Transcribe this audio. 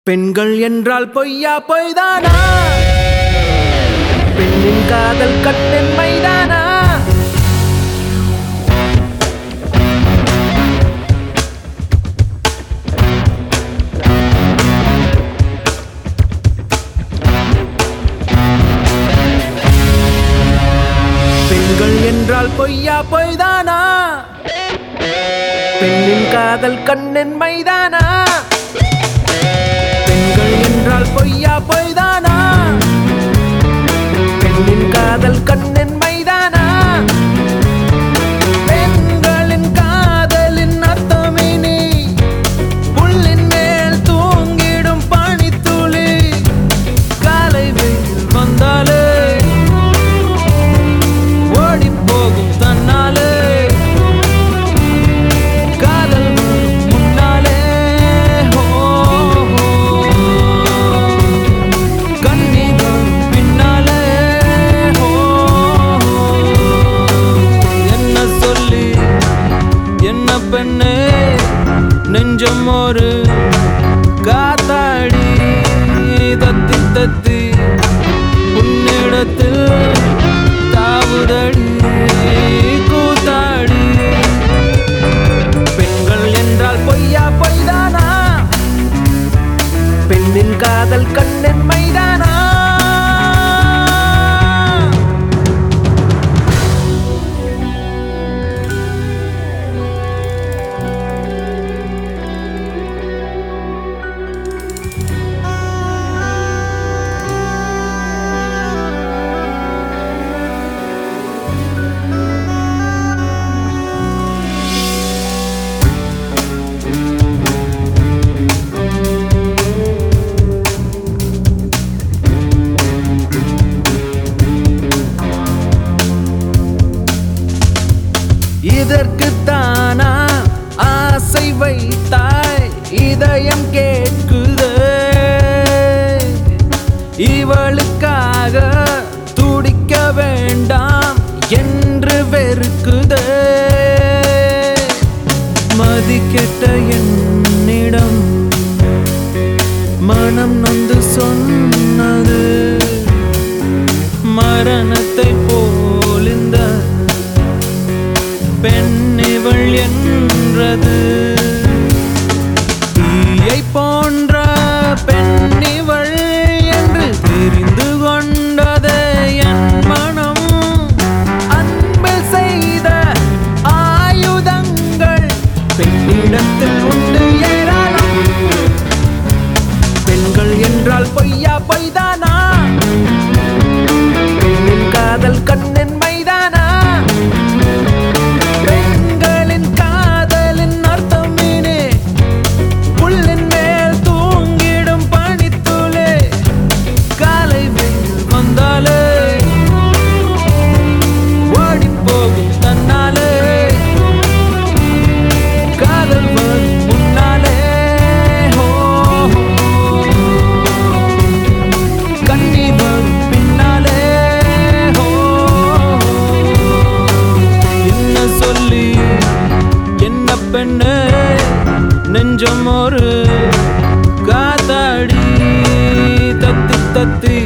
பெண்கள் என்றால் பொய்யா பொய்தானா பெண்ணின் காதல் கண்ணின் மைதானா பெண்கள் என்றால் பொய்யா பொய்தானா பெண்ணின் காதல் கண்ணின் மைதானா பெண்கள் என்றால் பொய்யா பொய்தானா பெண்ணின் காதல் கண்ணின் மைதானா பெண்களின் காதலின் அர்த்தமினி புல்லின் மேல் தூங்கிடும் பனித்துளி காலை வெயில் வந்தாலே ஓடிப் போகும் தன்னாலே காதல் வரும் முன்னாலே ஹோ, ஹோ. கண்ணீர் வரும் பின்னாலே ஹோ, ஹோ. என்ன சொல்லி என்ன பெண்ணே நெஞ்சம் ஒரு காத்தாடி தத்தி தத்தி உன்னிடத்தில் தாவுதடி கூத்தாடி பெண்கள் என்றால் பொய்யா பொய்தானா பெண்ணின் காதல் கண்ணின் மைதானா இதற்கு தானா ஆசை வைத்தாய் இதயம் கேட்குதே இவளுக்காக துடிக்க வேண்டாம் என்று வெறுக்குதே மதிக்கெட்ட என்னிடம் மனம் நொந்து சொன்னது மரணத்தை போல் இந்த பெண் இவள் என்றது தீயை போன்ற பெண் இவள் என்று தெரிந்து கொண்டது என் மனம் அன்பு செய்த ஆயுதங்கள் பெண்ணிடத்தில் உண்டு ஏராளம் பெண்கள் என்றால் பொய்யா பொய்தானா பெண்ணின் காதல் கண்ணின் மைதானா பெண்களின் காதலின் அர்த்தம் மீனே புல்லின் மேல் தூங்கிடும் பனித்துளே காலை வெயில் வந்தாலே ஓடிப் போகும் தன்னாலே காதல் வரும் முன்னாலே ஹோ, ஹோ. கண்ணீர் வரும் பின்னாலே ஹோ, ஹோ. என்ன சொல்லி என்ன பெண்ணு நெஞ்சம் ஒரு காத்தாடி தத்தி தத்தி